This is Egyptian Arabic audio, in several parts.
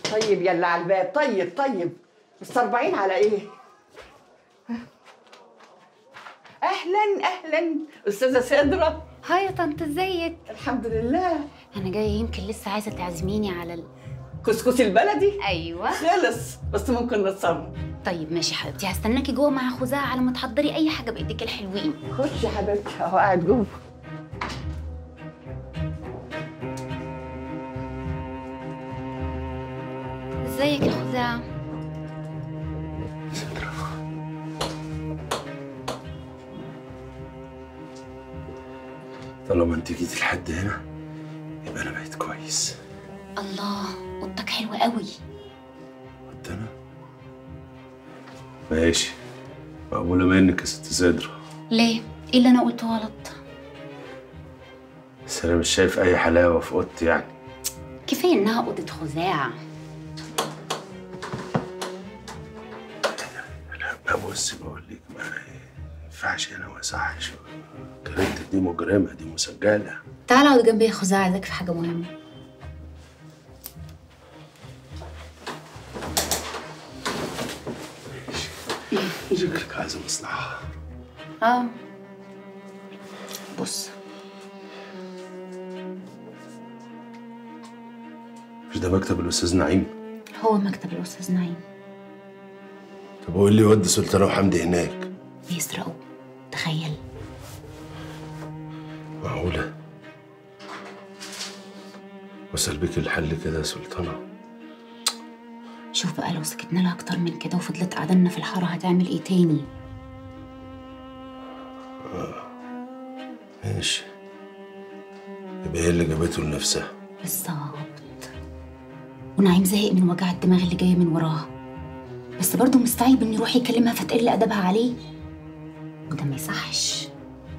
طيب يلا على الباب طيب طيب مستربعين على ايه اهلا اهلا استاذه سدره هاي يا طنط ازيك الحمد لله انا جايه يمكن لسه عايزه تعزميني على ال... كسكسي البلدي ايوه خلص بس ممكن نتصرف طيب ماشي حبيبتي هستناكي جوه مع خزاعه على ما تحضري اي حاجه بايدك الحلوين خش يا حبيبتي اهو قاعد جوه ازيك يا خزاعه طالما انت جيتي لحد هنا يبقى انا بقيت كويس الله اوضتك حلوه قوي قلت انا ماشي مقبولة منك يا ست سدرة ليه ايه اللي انا قلته غلط بس انا مش شايف اي حلاوة في اوضتي يعني كفايه انها اوضه خزاعه لا بص بقول لك ما ينفعش انا ما يصحش كريمتك دي مجرمة دي مسجلة تعالى اقعد جنبي يا خزاعه عايزاك في حاجه مهمه شكلك عايزة مصلحة اه بص مش ده مكتب الاستاذ نعيم هو مكتب الاستاذ نعيم طب قول لي ودي سلطانة وحمدي هناك بيسرقوا تخيل معقولة وصل بيك الحل كده يا سلطانة شوف بقى لو سكتنا لها اكتر من كده وفضلت قاعده لنا في الحاره هتعمل ايه تاني ماشي يبقى هي اللي جابته لنفسها بالظبط ونعيم زهق من وجع الدماغ اللي جايه من وراها بس برضه مستعيب انه يروح يكلمها فتقل ادبها عليه وده ما يصحش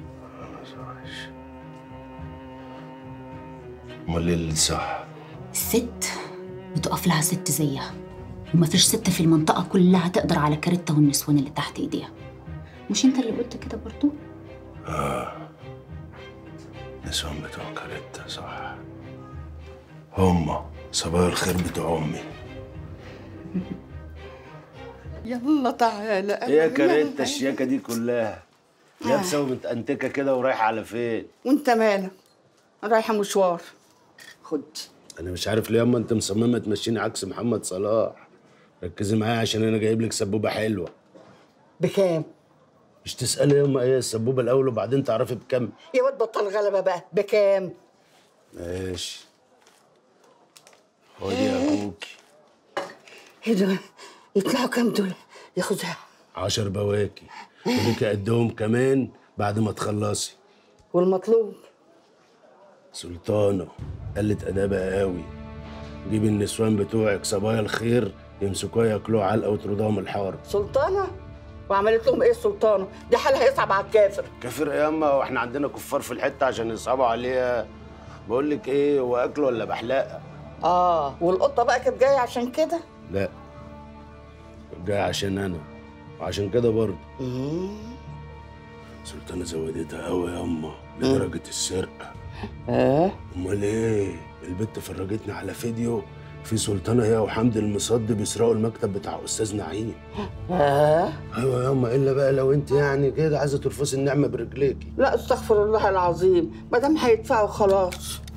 امال ايه اللي صح الست بتقف لها ست زيها ومفيش ست في المنطقة كلها تقدر على كارتة والنسوان اللي تحت ايديها مش انت اللي قلت كده برضو؟ نسوان بتوع كاريتا صح هما صباح الخير بتوع امي يلا تعالى ايه يا كاريتا الشياكه دي كلها لابسه ومتأنتكه كده ورايحه على فين وانت مالك رايحه مشوار خد انا مش عارف ليه اما انت مصممه تمشيني عكس محمد صلاح ركزي معايا عشان انا جايب لك سبوبه حلوه بكام مش تسالي ياما ايه السبوبه الاول وبعدين تعرفي بكام يا واد بطل غلبه بقى بكام ماشي خدي يا اخوكي ايه دول يطلعوا كام دول يا خزاعه عشر بواكي وليكي قدهم كمان بعد ما تخلصي والمطلوب سلطانة قلت أدابها قوي جيب النسوان بتوعك صبايا الخير يمسكوها ياكلوها علقة ويطردوها الحارة سلطانه وعملت لهم ايه السلطانه دي حالها يصعب على الكافر كافر يا اما واحنا عندنا كفار في الحتة عشان يصعبوا عليها بقول لك ايه هو اكل ولا بحلاقة اه والقطه بقى كانت جايه عشان كده لا جاي عشان انا وعشان كده برضه سلطانة زودتها قوي يا اما لدرجة السرقة اه امال ايه البت فرجتني على فيديو في سلطانة هي وحمدي المصد بيسرقوا المكتب بتاع استاذ نعيم اه ايوه يا اما الا بقى لو انت يعني كده عايزه ترفسي النعمه برجليكي لا استغفر الله العظيم ما دام هيدفعوا خلاص